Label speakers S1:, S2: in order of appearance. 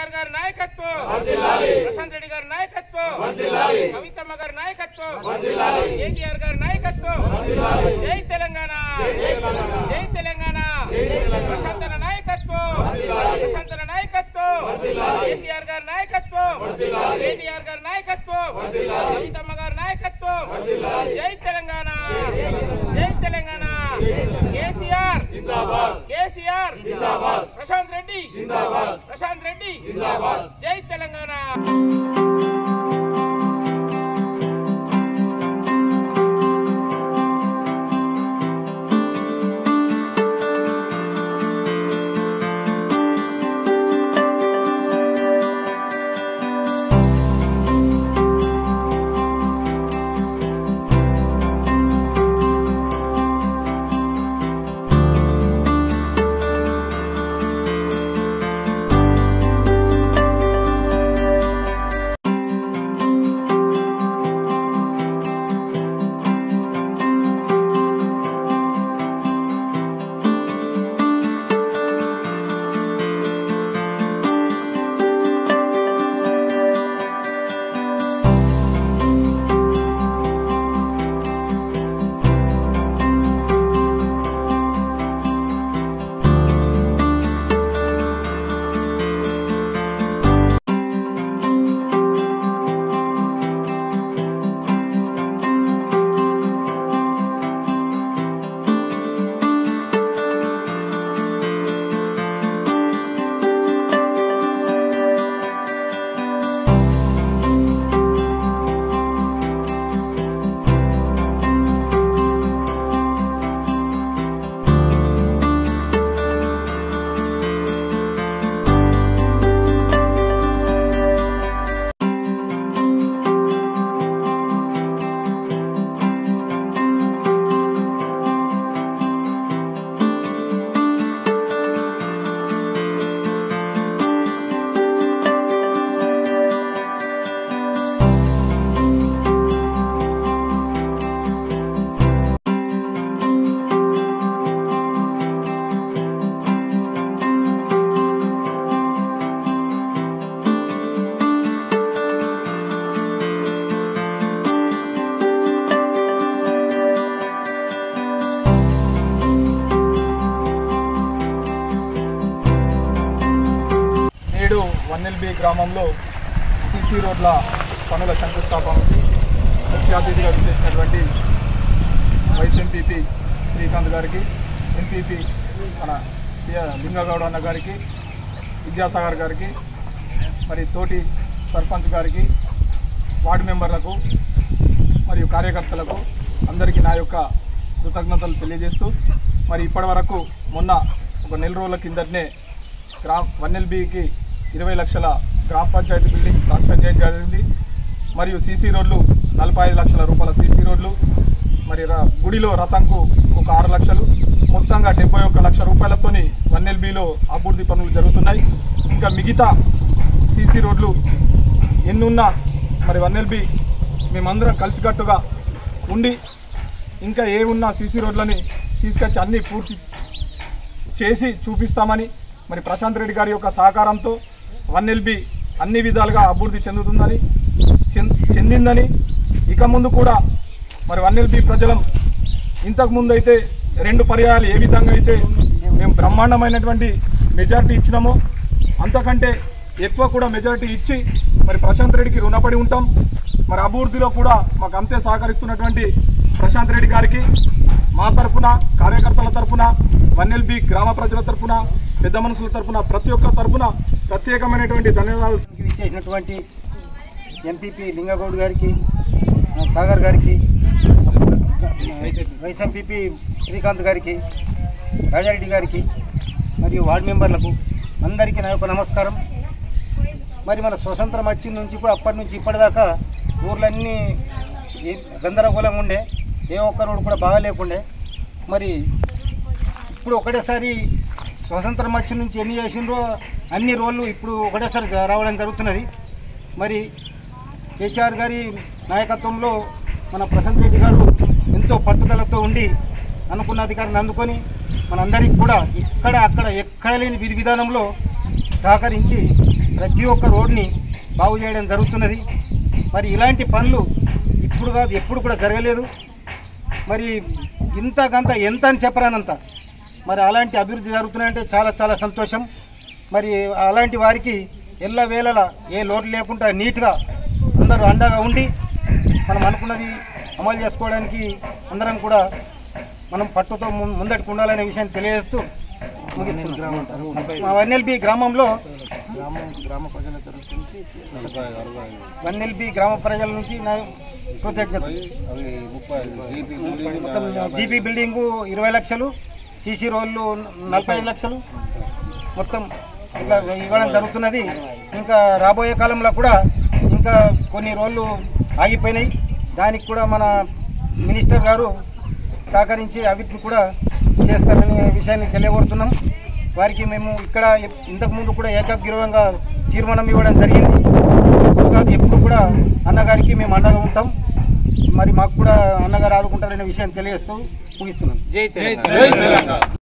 S1: కేసీఆర్ గారి నాయకత్వం ప్రశాంత్ రెడ్డి గారి నాయకత్వం కవితమ్మ గారి నాయకత్వం కేటీఆర్ గారి నాయకత్వం జై తెలంగాణ జై తెలంగాణ ప్రశాంతన నాయకత్వం ప్రశాంతన నాయకత్వం కేసీఆర్ గారి నాయకత్వం కేటీఆర్ గారి నాయకత్వం కవితమ్మ గారి నాయకత్వం జై తెలంగాణ జై తెలంగాణ కేసీఆర్ కేసీఆర్ ప్రశాంత్ రెడ్డి ప్రశాంత్ రెడ్డి జై తెలంగాణ
S2: నేడు వన్నెల్బి గ్రామంలో సిసి రోడ్ల పనుల శంకుస్థాపనకి ముఖ్య అతిథిగా చేసినటువంటి వైస్ ఎంపీపీ శ్రీకాంత్ గారికి ఎంపీపీ మన టి- లింగగౌడ అన్న గారికి విద్యాసాగర్ గారికి మరి తోటి సర్పంచ్ గారికి వార్డు మెంబర్లకు మరియు కార్యకర్తలకు అందరికీ నా యొక్క కృతజ్ఞతలు తెలియజేస్తూ మరి ఇప్పటి వరకు మొన్న ఒక నెల రోజుల కిందటనే గ్రామ్ వన్ ఎల్బికి ఇరవై లక్షల గ్రామ పంచాయతీ బిల్డింగ్ శాంక్షన్ చేయడం జరిగింది మరియు సీసీ రోడ్లు నలభై ఐదు లక్షల రూపాయల సీసీ రోడ్లు మరి ర- గుడిలో రథంకు ఒక ఆరు లక్షలు మొత్తంగా డెబ్బై ఒక్క లక్ష రూపాయలతోని వన్ ఎల్బిలో అభివృద్ధి పనులు జరుగుతున్నాయి ఇంకా మిగతా సీసీ రోడ్లు ఎన్నున్నా మరి వన్ ఎల్బి మేమందరం కలిసికట్టుగా ఉండి ఇంకా ఏ ఉన్న సీసీ రోడ్లని తీసుకొచ్చి అన్నీ పూర్తి చేసి చూపిస్తామని మరి ప్రశాంత్ రెడ్డి గారి యొక్క సహకారంతో వన్ ఎల్బి అన్ని విధాలుగా అభివృద్ధి చెందుతుందని చెంద- చెందిందని ఇక ముందు కూడా మరి వన్ ఎల్బి ప్రజలం ఇంతకు ముందు అయితే రెండు పర్యాయాలు ఏ విధంగా అయితే మేము బ్రహ్మాండమైనటువంటి మెజారిటీ ఇచ్చినామో అంతకంటే ఎక్కువ కూడా మెజారిటీ ఇచ్చి మరి ప్రశాంత్ రెడ్డికి రుణపడి ఉంటాం మరి అభివృద్ధిలో కూడా మాకు అంతే సహకరిస్తున్నటువంటి ప్రశాంత్ రెడ్డి గారికి మా తరపున కార్యకర్తల తరపున వన్ఎల్బి గ్రామ ప్రజల తరపున పెద్ద మనుషుల తరపున ప్రతి ఒక్క తరపున ప్రత్యేకమైనటువంటి ధన్యవాదాలు
S3: ఇచ్చేసినటువంటి ఎంపీపీ లింగగౌడ్ గారికి ఆ, సాగర్ గారికి వైస్ ఎంపీపీ శ్రీకాంత్ గారికి రాజారెడ్డి గారికి మరియు వార్డు మెంబర్లకు అందరికీ నా యొక్క నమస్కారం మరి మనకు స్వతంత్రం వచ్చిన నుంచి కూడా అప్పటి నుంచి ఇప్పటిదాకా ఊర్లన్నీ ఏ గందరగోళంగా ఉండే ఏ ఒక్క రోడ్డు కూడా బాగాలేకుండే మరి ఇప్పుడు ఒకటేసారి స్వతంత్రం వచ్చిన నుంచి ఎన్ని చేసిండ్రో అన్ని రోళ్ళు ఇప్పుడు ఒకటేసారి రావడం జరుగుతున్నది మరి కేసీఆర్ గారి నాయకత్వంలో మన ప్రశాంత్ రెడ్డి గారు ఎంతో పట్టుదలతో ఉండి అనుకున్న అధికారాన్ని అందుకొని మనందరికీ కూడా ఇక్కడ అక్కడ ఎక్కడ లేని విధి విధానంలో సహకరించి ప్రతి ఒక్క రోడ్ని బాగు చేయడం జరుగుతున్నది మరి ఇలాంటి పనులు ఇప్పుడు కాదు ఎప్పుడు కూడా జరగలేదు మరి ఇంత గంత ఎంత అని చెప్పరానంత మరి అలాంటి అభివృద్ధి జరుగుతున్నాయంటే చాలా చాలా సంతోషం మరి అలాంటి వారికి ఎల్ల వేళలా ఏ లోటు లేకుండా నీట్గా అందరూ అండగా ఉండి మనం అనుకున్నది అమలు చేసుకోవడానికి అందరం కూడా మనం పట్టుతో ము- ముందటికి ఉండాలనే విషయాన్ని తెలియజేస్తూ ముగిస్తున్నాం మా వన్ఎల్బి గ్రామంలో వన్ఎల్బి గ్రామ ప్రజల నుంచి నా కృతజ్ఞతలు మొత్తం జీపీ బిల్డింగ్ ఇరవై లక్షలు సీసీ రోడ్లు నలభై ఐదు లక్షలు మొత్తం ఇట్లా ఇవ్వడం జరుగుతున్నది ఇంకా రాబోయే కాలంలో కూడా ఇంకా కొన్ని రోడ్లు ఆగిపోయినాయి దానికి కూడా మన మినిస్టర్ గారు సహకరించి అవిటిని కూడా చేస్తారనే విషయాన్ని తెలియగొడుతున్నాం వారికి మేము ఇక్కడ ఇంతకుముందు కూడా ఏకగ్రీవంగా తీర్మానం ఇవ్వడం జరిగింది ఇప్పుడు కాదు ఎప్పుడు కూడా అన్నగారికి మేము అండగా ఉంటాం మరి మాకు కూడా అన్నగారు ఆదుకుంటారనే విషయాన్ని తెలియజేస్తూ ముగిస్తున్నాం
S1: జై తెలంగాణ